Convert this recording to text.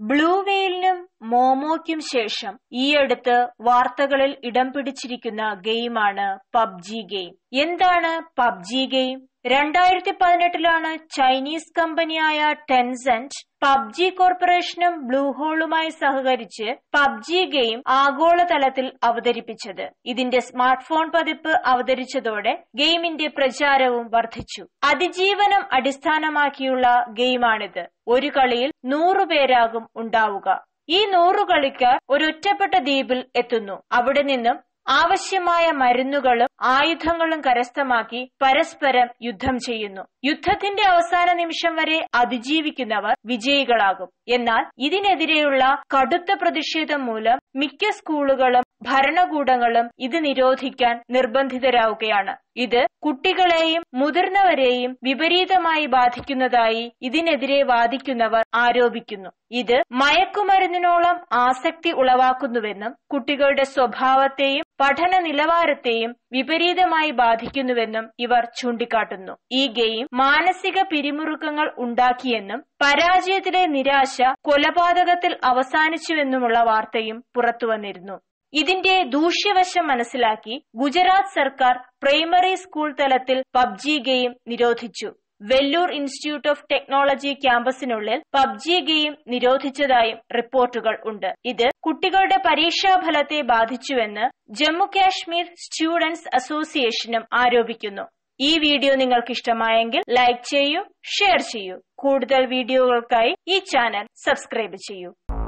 blue വെയിലിനും മോമോയ്ക്കും ശേഷം ഈയടുത്ത് വാർത്തകളിൽ ഇടം പിടിച്ചിരിക്കുന്ന ഗെയിമാണ് പബ്ജി ഗെയിം എന്താണ് പബ്ജി ഗെയിം രണ്ടായിരത്തി പതിനെട്ടിലാണ് ചൈനീസ് കമ്പനിയായ ടെൻസെന്റ് പബ്ജി കോർപ്പറേഷനും ബ്ലൂ ഹോളുമായി സഹകരിച്ച് പബ്ജി ഗെയിം ആഗോളതലത്തിൽ അവതരിപ്പിച്ചത് ഇതിന്റെ സ്മാർട്ട് ഫോൺ പതിപ്പ് അവതരിച്ചതോടെ ഗെയിമിന്റെ പ്രചാരവും വർദ്ധിച്ചു അതിജീവനം അടിസ്ഥാനമാക്കിയുള്ള ഗെയിമാണിത് ഒരു കളിയിൽ നൂറുപേരാകും ഉണ്ടാവുക ഈ നൂറു കളിക്കാർ ഒരൊറ്റപ്പെട്ട ദ്വീപിൽ എത്തുന്നു അവിടെ നിന്നും ആവശ്യമായ മരുന്നുകളും ആയുധങ്ങളും കരസ്ഥമാക്കി പരസ്പരം യുദ്ധം ചെയ്യുന്നു യുദ്ധത്തിന്റെ അവസാന നിമിഷം വരെ അതിജീവിക്കുന്നവർ വിജയികളാകും എന്നാൽ ഇതിനെതിരെയുള്ള കടുത്ത പ്രതിഷേധം മൂലം മിക്ക സ്കൂളുകളും ഭരണകൂടങ്ങളും ഇത് നിരോധിക്കാൻ നിർബന്ധിതരാവുകയാണ് ഇത് കുട്ടികളെയും മുതിർന്നവരെയും വിപരീതമായി ബാധിക്കുന്നതായി ഇതിനെതിരെ വാദിക്കുന്നവർ ആരോപിക്കുന്നു ഇത് മയക്കുമരുന്നിനോളം ആസക്തി ഉളവാക്കുന്നുവെന്നും കുട്ടികളുടെ സ്വഭാവത്തെയും പഠന നിലവാരത്തെയും വിപരീതമായി ബാധിക്കുന്നുവെന്നും ഇവർ ചൂണ്ടിക്കാട്ടുന്നു ഈ ഗെയിം മാനസിക പിരിമുറുക്കങ്ങൾ ഉണ്ടാക്കിയെന്നും പരാജയത്തിലെ നിരാശ കൊലപാതകത്തിൽ അവസാനിച്ചുവെന്നുമുള്ള വാർത്തയും പുറത്തുവന്നിരുന്നു ഇതിന്റെ ദൂഷ്യവശം മനസ്സിലാക്കി ഗുജറാത്ത് സർക്കാർ പ്രൈമറി സ്കൂൾ തലത്തിൽ പബ്ജി ഗെയിം നിരോധിച്ചു വെല്ലൂർ ഇൻസ്റ്റിറ്റ്യൂട്ട് ഓഫ് ടെക്നോളജി ക്യാമ്പസിനുള്ളിൽ പബ്ജി ഗെയിം നിരോധിച്ചതായും റിപ്പോർട്ടുകൾ ഉണ്ട് ഇത് കുട്ടികളുടെ പരീക്ഷാഫലത്തെ ബാധിച്ചുവെന്ന് ജമ്മു കാശ്മീർ സ്റ്റുഡൻസ് അസോസിയേഷനും ആരോപിക്കുന്നു ഈ വീഡിയോ നിങ്ങൾക്ക് ഇഷ്ടമായെങ്കിൽ ലൈക്ക് ചെയ്യൂ ഷെയർ ചെയ്യൂ കൂടുതൽ വീഡിയോകൾക്കായി ഈ ചാനൽ സബ്സ്ക്രൈബ് ചെയ്യൂ